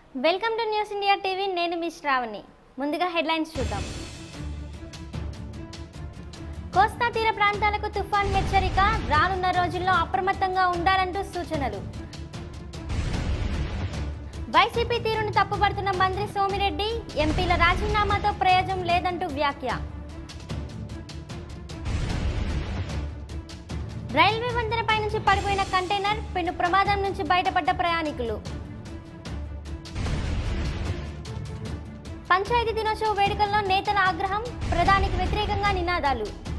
welcome to news India TV నేను మీ శ్రావణి ముందుగా హెడ్లైన్స్ చూద్దాం కోస్తా తీర ప్రాంతాలకు తుఫాన్ హెచ్చరిక రానున్న రోజుల్లో అప్రమత్తంగా ఉండాలంటూ సూచనలు వైసీపీ తీరును తప్పుపడుతున్న మంత్రి సోమిరెడ్డి ఎంపీల రాజీనామాతో ప్రయోజనం లేదంటూ వ్యాఖ్య రైల్వే వంతెనపై నుంచి పడిపోయిన కంటైనర్ పెను ప్రమాదం నుంచి బయటపడ్డ ప్రయాణికులు పంచాయతీ దినోత్సవ వేడుకల్లో నేతల ఆగ్రహం ప్రధానికి వ్యతిరేకంగా నినాదాలు